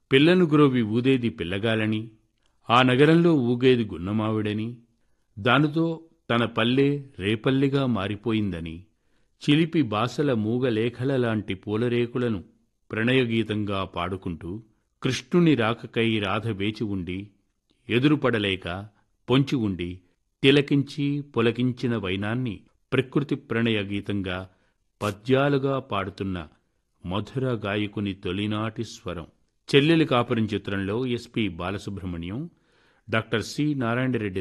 పిల్లను గ్రోవి ఊదేది పిల్లగాలని ఆ నగరంలో ఊగేది గున్నమావిడని దానితో తన పల్లె రేపల్లిగా మారిపోయిందని చిలిపి బాసల మూగలేఖల లాంటి పూలరేకులను ప్రణయగీతంగా పాడుకుంటూ కృష్ణుని రాకకై రాధ వేచి ఉండి ఎదురుపడలేక పొంచి ఉండి తిలకించి పులకించిన వైనాన్ని ప్రకృతి ప్రణయ గీతంగా పద్యాలుగా పాడుతున్న మధుర గాయకుని తొలినాటి స్వరం చెల్లెలి కాపురం చిత్రంలో S P Balasubrahmanyam doctor C Narayana Reddy